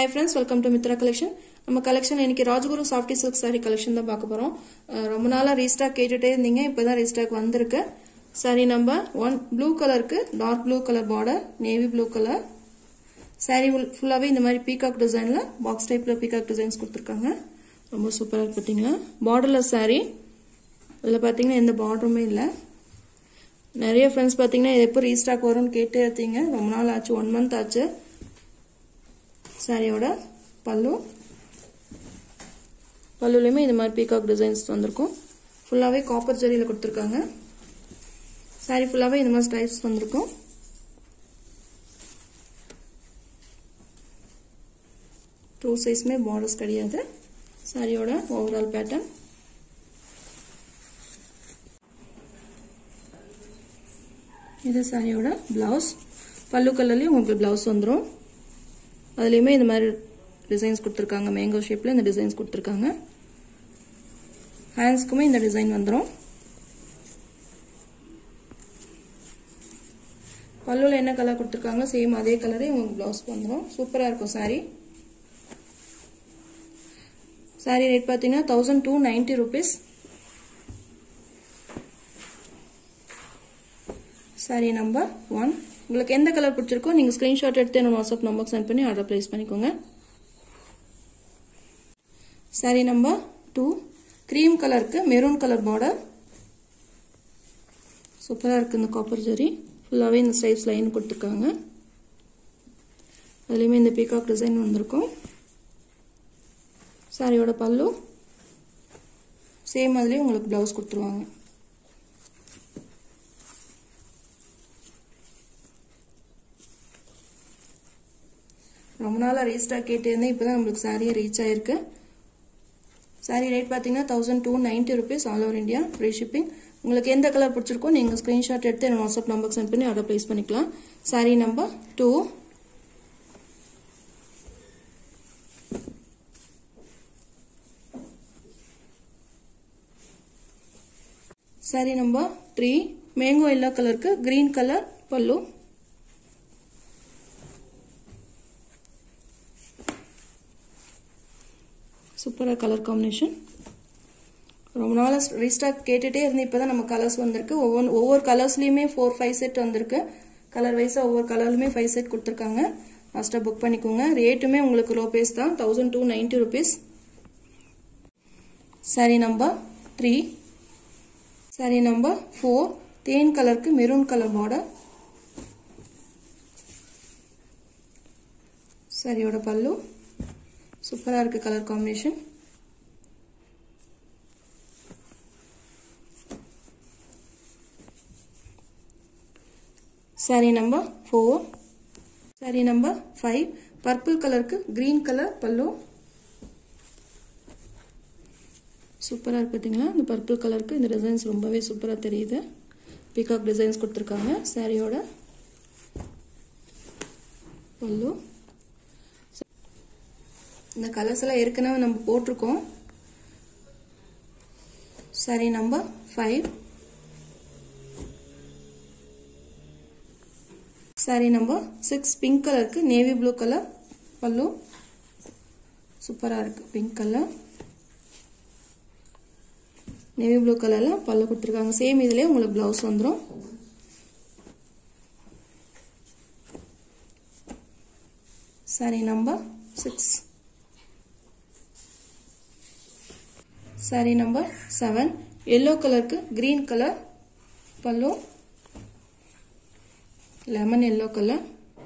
hi friends welcome to Mitra collection நம்ம collection இன்னைக்கு Rajaguru softy silk sari collection தான் பார்க்க போறோம் அஹ் ரொம்ப நாளா ரீஸ்டாக் கேட்டுட்டே இருந்தீங்க இப்பதான் ரீஸ்டாக் வந்திருக்கு சாரி நம்பர் ஒன் ப்ளூ கலருக்கு dark blue colour border navy blue colour sari ஃபுல்லாவே இந்த மாதிரி பீகாக் டிசைன்ல பாக்ஸ் டைப்ல பீகாக் டிசைன்ஸ் கொடுத்துருக்காங்க ரொம்ப சூப்பரா இருக்கு பார்த்தீங்களா பார்டர்லெஸ் சாரி இதில் பார்த்தீங்கன்னா எந்த பார்டருமே இல்லை நிறைய ஃப்ரெண்ட்ஸ் பார்த்தீங்கன்னா இது எப்போ ரீஸ்டாக் வரும்னு கேட்டே இருந்தீங்க ரொம்ப நாள் ஆச்சு ஒன் மந்த் ஆச்சு சாரியோட பல்லு பல்லுலையுமே இந்த மாதிரி பீகாக் டிசைன்ஸ் வந்திருக்கும் ஃபுல்லாகவே காப்பர் ஜரியில் கொடுத்துருக்காங்க சாரி ஃபுல்லாகவே இந்த மாதிரி ஸ்டைப்ஸ் வந்திருக்கும் டூ சைஸ்மே பார்டர்ஸ் கிடையாது சாரியோட ஓவரால் பேட்டர்ன் இது சாரியோட பிளவுஸ் பல்லு கலர்லேயும் உங்களுக்கு பிளவுஸ் வந்துடும் அதுலேயுமே இந்த மாதிரி டிசைன்ஸ் கொடுத்துருக்காங்க மேங்கோ ஷேப்பில் இந்த டிசைன்ஸ் கொடுத்துருக்காங்க ஹேண்ட்ஸ்க்குமே இந்த டிசைன் வந்துடும் பல்லுவில் என்ன கலர் கொடுத்துருக்காங்க சேம் அதே கலரே உங்களுக்கு ப்ளவுஸ் வந்துடும் சூப்பராக இருக்கும் சாரீ சாரீ ரேட் பார்த்தீங்கன்னா thousand two ninety rupees sari number one உங்களுக்கு எந்த கலர் பிடிச்சிருக்கோ நீங்கள் ஸ்க்ரீன்ஷாட் எடுத்து என்னோட வாட்ஸ்அப் நம்பருக்கு சென்ட் பண்ணி ஆர்டர் ப்ளேஸ் பண்ணிக்கோங்க சாரி நம்பர் டூ க்ரீம் கலருக்கு மெரூன் கலர் பார்டர் சூப்பராக இருக்குது இந்த காப்பர் ஜரி ஃபுல்லாகவே இந்த ஸ்டைப்ஸ் லைன் கொடுத்துருக்காங்க அதுலேயுமே இந்த பீகாக் டிசைன் வந்திருக்கும் சாரியோட பல்லு சேம் அதுலேயும் உங்களுக்கு ப்ளவுஸ் கொடுத்துருவாங்க ரொம்ப நாளாக ரீஸ்டாக் கேட்டிருந்தேன் இப்போ தான் நம்மளுக்கு சாரியே ரீச் ஆயிருக்கு சாரி ரேட் பார்த்தீங்கன்னா thousand two ninety rupees all over India free shipping உங்களுக்கு எந்த கலர் பிடிச்சிருக்கோ நீங்கள் ஸ்க்ரீன்ஷாட் எடுத்து என்னோட வாட்ஸ்அப் நம்பருக்கு சென்ட் பண்ணி ஆர்டர் ப்ளேஸ் பண்ணிக்கலாம் sari number two sari number three mango yellow கலருக்கு கிரீன் கலர் பல்லு சூப்பராக கலர் காம்பினேஷன் ரொம்ப நாளாக ரீஸ்டாக் கேட்டுகிட்டே இருந்து இப்போ தான் நம்ம கலர்ஸ் வந்திருக்கு ஒவ்வொரு ஒவ்வொரு கலர்ஸ்லேயுமே ஃபோர் ஃபைவ் செட் வந்திருக்கு கலர் வைஸாக ஒவ்வொரு கலர்லையுமே ஃபைவ் செட் கொடுத்துருக்காங்க ஃபஸ்ட்டாக புக் பண்ணிக்கோங்க ரேட்டுமே உங்களுக்கு லோ பேஸ் தான் thousand two ninety rupees sari number three sari number four தேன் கலருக்கு மெரூன் கலர் பார்டர் சரியோட பல்லு சூப்பராக இருக்குது colour combination sari number four sari number five purple கலருக்கு கிரீன் கலர் பல்லு சூப்பராக இருக்கு பார்த்தீங்களா இந்த பர்பிள் கலருக்கு இந்த டிசைன்ஸ் ரொம்பவே சூப்பராக தெரியுது பீகாக் டிசைன்ஸ் கொடுத்துருக்காங்க சாரியோட பல்லு இந்த கலர்ஸ் எல்லாம் ஏற்கனவே நம்ம போட்டிருக்கோம் sari number five sari number six pink கலருக்கு நேவி ப்ளூ கலர் பல்லு சூப்பராக இருக்கு பிங்க் கலர் நேவி ப்ளூ கலரில் பல்லு கொடுத்துருக்காங்க சேம் இதுலேயே உங்களுக்கு ப்ளவுஸ் வந்துடும் sari number six sari number seven yellow கலருக்கு green colour pallu lemon yellow colour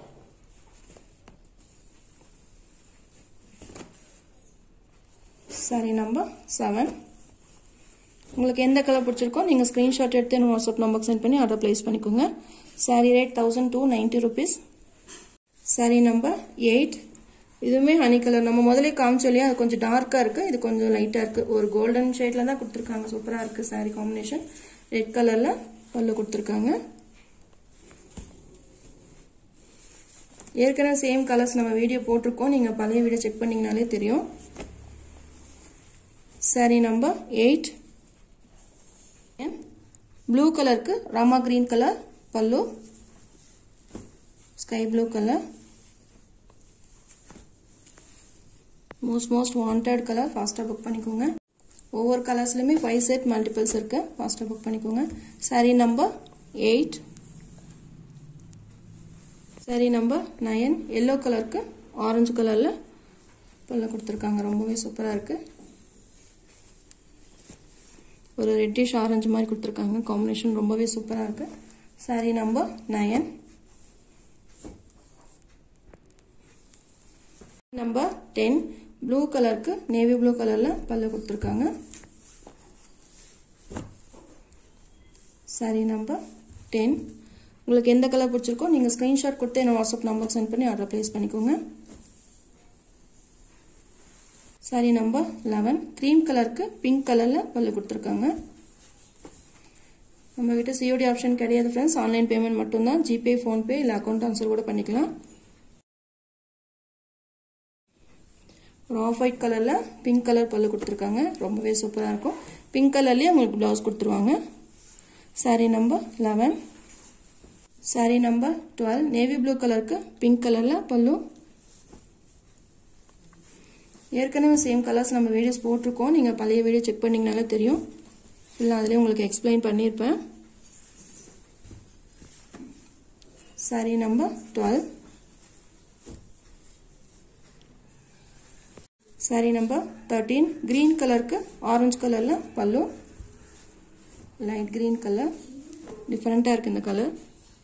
sari number seven உங்களுக்கு எந்த கலர் பிடிச்சிருக்கோ நீங்கள் ஸ்க்ரீன்ஷாட் எடுத்து எனக்கு வாட்ஸ்அப் நம்பருக்கு சென்ட் பண்ணி ஆர்டர் ப்ளேஸ் பண்ணிக்கோங்க sari rate thousand two ninety rupees sari number eight இதுவுமே ஹனி கலர் நம்ம முதலே காமிச்சோம் இல்லையா அது கொஞ்சம் டார்க்காக இருக்குது இது கொஞ்சம் லைட்டாக இருக்குது ஒரு கோல்டன் ஷேடில் தான் கொடுத்துருக்காங்க சூப்பராக இருக்குது சாரீ காம்பினேஷன் ரெட் கலரில் பல்லு கொடுத்துருக்காங்க ஏற்கனவே சேம் கலர்ஸ் நம்ம வீடியோ போட்டிருக்கோம் நீங்கள் பழைய வீடியோ செக் பண்ணிங்கனாலே தெரியும் சாரி நம்பர் எயிட் ப்ளூ கலருக்கு Rama green colour pallu sky blue colour most most wanted colour ஃபாஸ்ட்டாக புக் பண்ணிக்கோங்க ஒவ்வொரு கலர்ஸ்லையுமே ஃபைவ் செட் மல்டிபிள்ஸ் இருக்குது ஃபாஸ்ட்டாக புக் பண்ணிக்கோங்க sari number eight sari number nine yellow கலருக்கு ஆரஞ்சு கலரில் பல்ல கொடுத்துருக்காங்க ரொம்பவே சூப்பராக இருக்குது ஒரு ரெட்டிஷ் ஆரஞ்சு மாதிரி கொடுத்துருக்காங்க காம்பினேஷன் ரொம்பவே சூப்பராக இருக்குது sari number nine number ten blue கலருக்கு நேவி ப்ளூ கலரில் பல்ல கொடுத்துருக்காங்க சாரீ நம்பர் டென் உங்களுக்கு எந்த கலர் பிடிச்சிருக்கோ நீங்கள் ஸ்க்ரீன்ஷாட் கொடுத்து என்ன வாட்ஸ்அப் நம்பர் சென்ட் பண்ணி ஆர்டர் ப்ளேஸ் பண்ணிக்கோங்க சாரி நம்பர் லெவன் க்ரீம் கலருக்கு பிங்க் கலரில் பல்லு கொடுத்துருக்காங்க நம்ம கிட்ட சிஓடி ஆப்ஷன் கிடையாது ஃப்ரெண்ட்ஸ் ஆன்லைன் பேமெண்ட் மட்டும்தான் ஜிபே ஃபோன்பே இல்லை அக்கௌண்ட் ட்ரான்ஸ்ஃபர் கூட பண்ணிக்கலாம் ஒரு ஆஃப் ஒயிட் கலரில் பிங்க் கலர் பல்லு கொடுத்துருக்காங்க ரொம்பவே சூப்பராக இருக்கும் பிங்க் கலர்லேயே உங்களுக்கு ப்ளவுஸ் கொடுத்துருவாங்க sari number eleven sari number twelve navy blue கலருக்கு பிங்க் கலரில் பல்லு ஏற்கனவே சேம் கலர்ஸ் நம்ம வீடியோஸ் போட்டிருக்கோம் நீங்கள் பழைய வீடியோ செக் பண்ணிங்கனாலே தெரியும் இல்லை அதிலே உங்களுக்கு எக்ஸ்பிளைன் பண்ணியிருப்பேன் sari number twelve sari number thirteen green கலருக்கு ஆரஞ்சு கலரில் பல்லு லைட் க்ரீன் கலர் டிஃப்ரெண்ட்டாக இருக்குது இந்த கலர்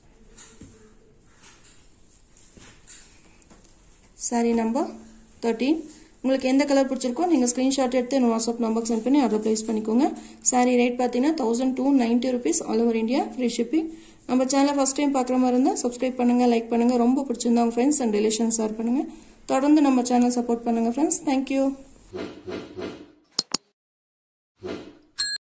சாரி நம்பர் தேர்ட்டீன் உங்களுக்கு எந்த கலர் பிடிச்சிருக்கோ நீங்கள் ஸ்க்ரீன்ஷாட் எடுத்து என்ன வாட்ஸ்அப் நம்பருக்கு சென்ட் பண்ணி ஆர்டர் ப்ளேஸ் பண்ணிக்கோங்க சாரி ரேட் பார்த்தீங்கன்னா thousand two ninety rupees all over India free shipping நம்ம சேனலை ஃபஸ்ட் டைம் பார்க்குற மாதிரி இருந்தால் சப்ஸ்கிரைப் பண்ணுங்கள் லைக் பண்ணுங்கள் ரொம்ப பிடிச்சிருந்தா உங்கள் ஃப்ரெண்ட்ஸ் அண்ட் ரிலேஷன்ஸ் ஷேர் பண்ணுங்கள் தொடர்ந்து நம்ம சேனல் சப்போர்ட் பண்ணுங்கள் ஃப்ரெண்ட்ஸ் தேங்க்யூ